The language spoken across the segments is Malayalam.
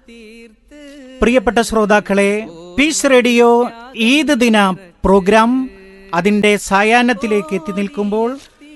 പ്രിയപ്പെട്ട ശ്രോതാക്കളെ പീസ് റേഡിയോ ഈദ് ദിന പ്രോഗ്രാം അതിന്റെ സായാഹ്നത്തിലേക്ക് എത്തി നിൽക്കുമ്പോൾ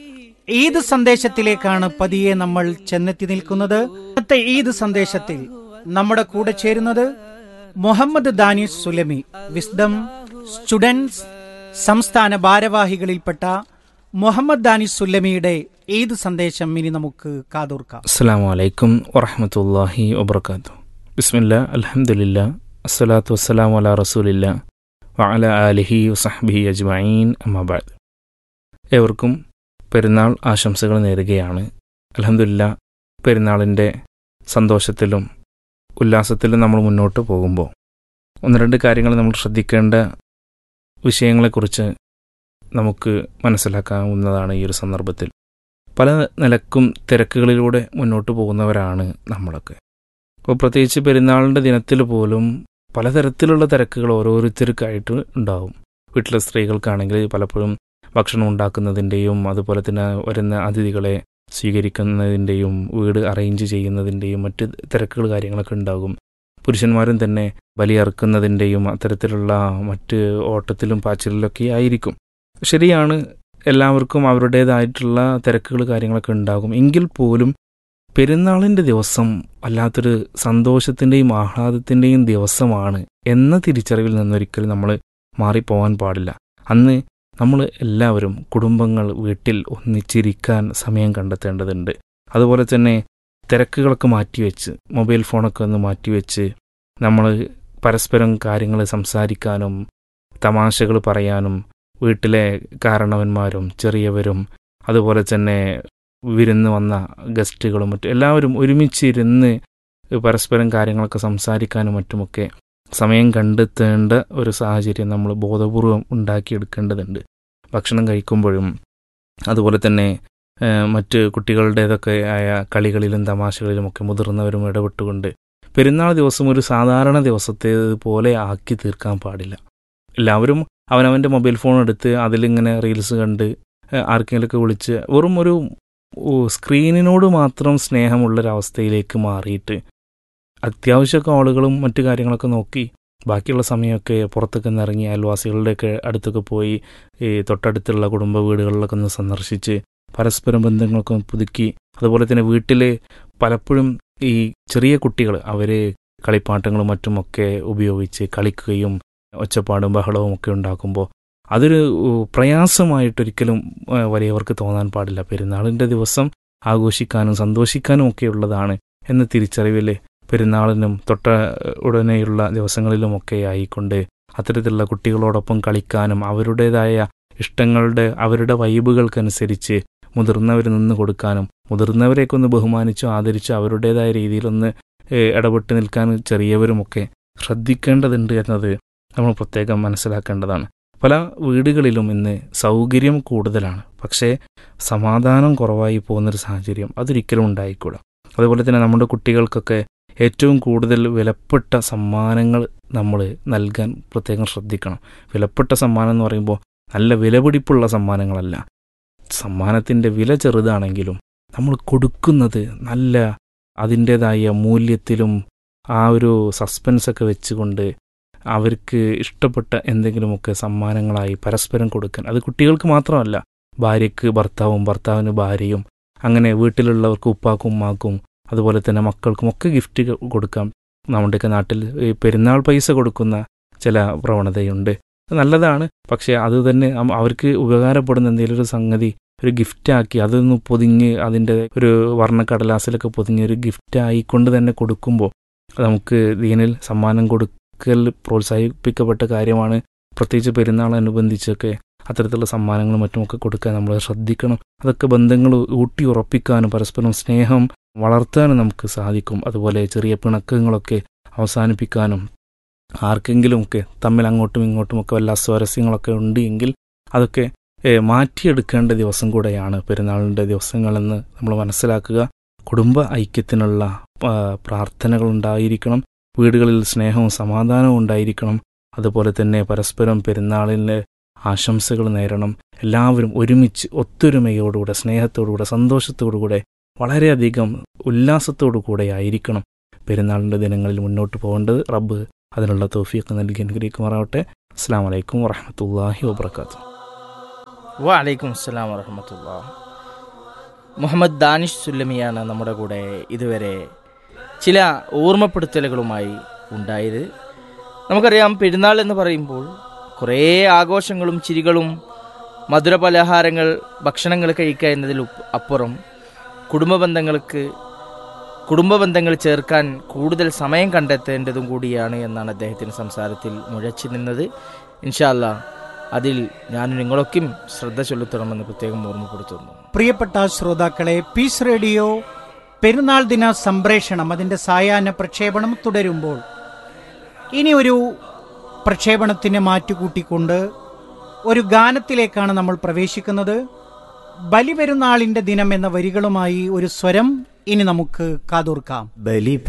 ഈദ് സന്ദേശത്തിലേക്കാണ് പതിയെ നമ്മൾ ചെന്നെത്തി നിൽക്കുന്നത് ഇന്നത്തെ ഈദ് സന്ദേശത്തിൽ നമ്മുടെ കൂടെ ചേരുന്നത് മുഹമ്മദ് ദാനിഷ് സുലമി വിസ്ഡം സ്റ്റുഡൻസ് സംസ്ഥാന ഭാരവാഹികളിൽപ്പെട്ട മുഹമ്മദ് ദാനിഷ് സുല്ലമിയുടെ ഈദ് സന്ദേശം ഇനി നമുക്ക് കാതോർക്കാം അസ്സാം വലൈക്കും വറഹമത്തല്ലാഹി വബർക്കാത്തു ബിസ്മില്ല അലഹമുല്ല അസ്സലാത്തു വസ്സലാം അല റസൂലില്ല വഅല ആലിഹി വസഹ്ബിഹി അജ്മഈൻ അമ്മബാദ് ഏവർക്കും പെരുന്നാൾ ആശംസകൾ നേരുകയാണ് അലഹമുല്ല പെരുന്നാളിൻ്റെ സന്തോഷത്തിലും ഉല്ലാസത്തിലും നമ്മൾ മുന്നോട്ട് പോകുമ്പോൾ ഒന്ന് രണ്ട് കാര്യങ്ങൾ നമ്മൾ ശ്രദ്ധിക്കേണ്ട വിഷയങ്ങളെക്കുറിച്ച് നമുക്ക് മനസ്സിലാക്കാവുന്നതാണ് ഈ ഒരു സന്ദർഭത്തിൽ പല നിലക്കും തിരക്കുകളിലൂടെ മുന്നോട്ട് പോകുന്നവരാണ് നമ്മളൊക്കെ അപ്പോൾ പ്രത്യേകിച്ച് പെരുന്നാളിൻ്റെ ദിനത്തിൽ പോലും പലതരത്തിലുള്ള തിരക്കുകൾ ഓരോരുത്തർക്കായിട്ട് ഉണ്ടാവും വീട്ടിലെ സ്ത്രീകൾക്കാണെങ്കിൽ പലപ്പോഴും ഭക്ഷണം ഉണ്ടാക്കുന്നതിൻ്റെയും അതുപോലെ തന്നെ വരുന്ന അതിഥികളെ സ്വീകരിക്കുന്നതിൻ്റെയും വീട് അറേഞ്ച് ചെയ്യുന്നതിൻ്റെയും മറ്റ് തിരക്കുകൾ കാര്യങ്ങളൊക്കെ ഉണ്ടാകും പുരുഷന്മാരും തന്നെ ബലിയറുക്കുന്നതിൻ്റെയും അത്തരത്തിലുള്ള മറ്റ് ഓട്ടത്തിലും പാച്ചിലിലൊക്കെ ആയിരിക്കും ശരിയാണ് എല്ലാവർക്കും അവരുടേതായിട്ടുള്ള തിരക്കുകൾ കാര്യങ്ങളൊക്കെ ഉണ്ടാകും എങ്കിൽ പോലും പെരുന്നാളിൻ്റെ ദിവസം വല്ലാത്തൊരു സന്തോഷത്തിൻ്റെയും ആഹ്ലാദത്തിൻ്റെയും ദിവസമാണ് എന്ന തിരിച്ചറിവിൽ നിന്നൊരിക്കലും നമ്മൾ മാറിപ്പോവാൻ പാടില്ല അന്ന് നമ്മൾ എല്ലാവരും കുടുംബങ്ങൾ വീട്ടിൽ ഒന്നിച്ചിരിക്കാൻ സമയം കണ്ടെത്തേണ്ടതുണ്ട് അതുപോലെ തന്നെ തിരക്കുകളൊക്കെ മാറ്റിവെച്ച് മൊബൈൽ ഫോണൊക്കെ ഒന്ന് മാറ്റിവെച്ച് നമ്മൾ പരസ്പരം കാര്യങ്ങൾ സംസാരിക്കാനും തമാശകൾ പറയാനും വീട്ടിലെ കാരണവന്മാരും ചെറിയവരും അതുപോലെ തന്നെ വിരുന്ന് വന്ന ഗസ്റ്റുകളും മറ്റും എല്ലാവരും ഒരുമിച്ചിരുന്ന് പരസ്പരം കാര്യങ്ങളൊക്കെ സംസാരിക്കാനും മറ്റുമൊക്കെ സമയം കണ്ടെത്തേണ്ട ഒരു സാഹചര്യം നമ്മൾ ബോധപൂർവം ഉണ്ടാക്കിയെടുക്കേണ്ടതുണ്ട് ഭക്ഷണം കഴിക്കുമ്പോഴും അതുപോലെ തന്നെ മറ്റ് കുട്ടികളുടേതൊക്കെ ആയ കളികളിലും തമാശകളിലുമൊക്കെ മുതിർന്നവരും ഇടപെട്ടുകൊണ്ട് പെരുന്നാൾ ദിവസം ഒരു സാധാരണ ദിവസത്തേതുപോലെ ആക്കി തീർക്കാൻ പാടില്ല എല്ലാവരും അവനവൻ്റെ മൊബൈൽ ഫോൺ എടുത്ത് അതിലിങ്ങനെ റീൽസ് കണ്ട് ആർക്കെങ്കിലുമൊക്കെ വിളിച്ച് വെറും ഒരു സ്ക്രീനിനോട് മാത്രം സ്നേഹമുള്ളൊരവസ്ഥയിലേക്ക് മാറിയിട്ട് അത്യാവശ്യ കോളുകളും മറ്റു കാര്യങ്ങളൊക്കെ നോക്കി ബാക്കിയുള്ള സമയമൊക്കെ പുറത്തൊക്കെ ഇറങ്ങി അയൽവാസികളുടെയൊക്കെ അടുത്തൊക്കെ പോയി ഈ തൊട്ടടുത്തുള്ള കുടുംബ വീടുകളിലൊക്കെ ഒന്ന് സന്ദർശിച്ച് പരസ്പരം ബന്ധങ്ങളൊക്കെ പുതുക്കി അതുപോലെ തന്നെ വീട്ടിൽ പലപ്പോഴും ഈ ചെറിയ കുട്ടികൾ അവർ കളിപ്പാട്ടങ്ങളും മറ്റുമൊക്കെ ഉപയോഗിച്ച് കളിക്കുകയും ഒച്ചപ്പാടും ബഹളവും ഒക്കെ ഉണ്ടാക്കുമ്പോൾ അതൊരു പ്രയാസമായിട്ടൊരിക്കലും വലിയവർക്ക് തോന്നാൻ പാടില്ല പെരുന്നാളിൻ്റെ ദിവസം ആഘോഷിക്കാനും സന്തോഷിക്കാനും ഒക്കെ ഉള്ളതാണ് എന്ന തിരിച്ചറിവിൽ പെരുന്നാളിനും തൊട്ട ഉടനെയുള്ള ദിവസങ്ങളിലുമൊക്കെ ആയിക്കൊണ്ട് അത്തരത്തിലുള്ള കുട്ടികളോടൊപ്പം കളിക്കാനും അവരുടേതായ ഇഷ്ടങ്ങളുടെ അവരുടെ വൈബുകൾക്കനുസരിച്ച് മുതിർന്നവർ നിന്ന് കൊടുക്കാനും മുതിർന്നവരെയൊക്കെ ഒന്ന് ബഹുമാനിച്ചോ ആദരിച്ചോ അവരുടേതായ രീതിയിലൊന്ന് ഇടപെട്ട് നിൽക്കാൻ ചെറിയവരുമൊക്കെ ശ്രദ്ധിക്കേണ്ടതുണ്ട് എന്നത് നമ്മൾ പ്രത്യേകം മനസ്സിലാക്കേണ്ടതാണ് പല വീടുകളിലും ഇന്ന് സൗകര്യം കൂടുതലാണ് പക്ഷേ സമാധാനം കുറവായി പോകുന്നൊരു സാഹചര്യം അതൊരിക്കലും ഉണ്ടായിക്കൂടാ അതുപോലെ തന്നെ നമ്മുടെ കുട്ടികൾക്കൊക്കെ ഏറ്റവും കൂടുതൽ വിലപ്പെട്ട സമ്മാനങ്ങൾ നമ്മൾ നൽകാൻ പ്രത്യേകം ശ്രദ്ധിക്കണം വിലപ്പെട്ട സമ്മാനം എന്ന് പറയുമ്പോൾ നല്ല വിലപിടിപ്പുള്ള സമ്മാനങ്ങളല്ല സമ്മാനത്തിൻ്റെ വില ചെറുതാണെങ്കിലും നമ്മൾ കൊടുക്കുന്നത് നല്ല അതിൻ്റേതായ മൂല്യത്തിലും ആ ഒരു സസ്പെൻസൊക്കെ വെച്ചുകൊണ്ട് അവർക്ക് ഇഷ്ടപ്പെട്ട എന്തെങ്കിലുമൊക്കെ സമ്മാനങ്ങളായി പരസ്പരം കൊടുക്കാൻ അത് കുട്ടികൾക്ക് മാത്രമല്ല ഭാര്യയ്ക്ക് ഭർത്താവും ഭർത്താവിന് ഭാര്യയും അങ്ങനെ വീട്ടിലുള്ളവർക്ക് ഉപ്പാക്കും ഉമ്മാക്കും അതുപോലെ തന്നെ മക്കൾക്കും ഒക്കെ ഗിഫ്റ്റ് കൊടുക്കാം നമ്മുടെയൊക്കെ നാട്ടിൽ ഈ പെരുന്നാൾ പൈസ കൊടുക്കുന്ന ചില പ്രവണതയുണ്ട് നല്ലതാണ് പക്ഷേ അത് തന്നെ അവർക്ക് ഉപകാരപ്പെടുന്ന എന്തെങ്കിലും ഒരു സംഗതി ഒരു ഗിഫ്റ്റാക്കി അതൊന്ന് പൊതിഞ്ഞ് അതിൻ്റെ ഒരു വർണ്ണക്കടലാസിലൊക്കെ പൊതിഞ്ഞ് ഒരു ഗിഫ്റ്റ് ആയിക്കൊണ്ട് തന്നെ കൊടുക്കുമ്പോൾ നമുക്ക് ദീനിൽ സമ്മാനം കൊടുക്കൽ പ്രോത്സാഹിപ്പിക്കപ്പെട്ട കാര്യമാണ് പ്രത്യേകിച്ച് പെരുന്നാളനുബന്ധിച്ചൊക്കെ അത്തരത്തിലുള്ള സമ്മാനങ്ങളും മറ്റുമൊക്കെ കൊടുക്കാൻ നമ്മൾ ശ്രദ്ധിക്കണം അതൊക്കെ ബന്ധങ്ങൾ ഊട്ടി ഉറപ്പിക്കാനും പരസ്പരം സ്നേഹം വളർത്താനും നമുക്ക് സാധിക്കും അതുപോലെ ചെറിയ പിണക്കങ്ങളൊക്കെ അവസാനിപ്പിക്കാനും ആർക്കെങ്കിലുമൊക്കെ തമ്മിൽ അങ്ങോട്ടും ഇങ്ങോട്ടുമൊക്കെ വല്ല അസ്വാരസ്യങ്ങളൊക്കെ ഉണ്ട് എങ്കിൽ അതൊക്കെ മാറ്റിയെടുക്കേണ്ട ദിവസം കൂടെയാണ് പെരുന്നാളിൻ്റെ ദിവസങ്ങളെന്ന് നമ്മൾ മനസ്സിലാക്കുക കുടുംബ ഐക്യത്തിനുള്ള പ്രാർത്ഥനകൾ ഉണ്ടായിരിക്കണം വീടുകളിൽ സ്നേഹവും സമാധാനവും ഉണ്ടായിരിക്കണം അതുപോലെ തന്നെ പരസ്പരം പെരുന്നാളിന് ആശംസകൾ നേരണം എല്ലാവരും ഒരുമിച്ച് ഒത്തൊരുമയോടുകൂടെ സ്നേഹത്തോടുകൂടെ സന്തോഷത്തോടുകൂടെ വളരെയധികം ഉല്ലാസത്തോടു കൂടെ ആയിരിക്കണം പെരുന്നാളിൻ്റെ ദിനങ്ങളിൽ മുന്നോട്ട് പോകേണ്ടത് റബ്ബ് അതിനുള്ള തോഫിയൊക്കെ നൽകി അനുഗ്രഹിക്കുമാറാവട്ടെ അസ്സാം വലൈക്കും വറഹമത്തല്ലാഹി വാബർക്കാത്തു വലൈക്കും അസ്സലാം വറഹമത്തുള്ള മുഹമ്മദ് ദാനിഷ് സുല്ലമിയാണ് നമ്മുടെ കൂടെ ഇതുവരെ ചില ഓർമ്മപ്പെടുത്തലുകളുമായി ഉണ്ടായത് നമുക്കറിയാം പെരുന്നാൾ എന്ന് പറയുമ്പോൾ കുറേ ആഘോഷങ്ങളും ചിരികളും മധുര പലഹാരങ്ങൾ ഭക്ഷണങ്ങൾ കഴിക്കുക എന്നതിൽ ഉപ്പ് അപ്പുറം കുടുംബ ബന്ധങ്ങൾക്ക് കുടുംബ ബന്ധങ്ങൾ ചേർക്കാൻ കൂടുതൽ സമയം കണ്ടെത്തേണ്ടതും കൂടിയാണ് എന്നാണ് അദ്ദേഹത്തിൻ്റെ സംസാരത്തിൽ മുഴച്ചു നിന്നത് ഇൻഷാല്ല അതിൽ ഞാൻ നിങ്ങളൊക്കെയും ശ്രദ്ധ ചെലുത്തണമെന്ന് പ്രത്യേകം ഓർമ്മപ്പെടുത്തുന്നു പ്രിയപ്പെട്ട ശ്രോതാക്കളെ പീസ് റേഡിയോ പെരുന്നാൾ ദിന സംപ്രേഷണം അതിന്റെ സായാഹ്ന പ്രക്ഷേപണം തുടരുമ്പോൾ ഇനി ഒരു പ്രക്ഷേപണത്തിന് മാറ്റുകൂട്ടിക്കൊണ്ട് ഒരു ഗാനത്തിലേക്കാണ് നമ്മൾ പ്രവേശിക്കുന്നത് ബലിപെരുന്നാളിന്റെ ദിനം എന്ന വരികളുമായി ഒരു സ്വരം ഇനി നമുക്ക് കാതോർക്കാം ബലി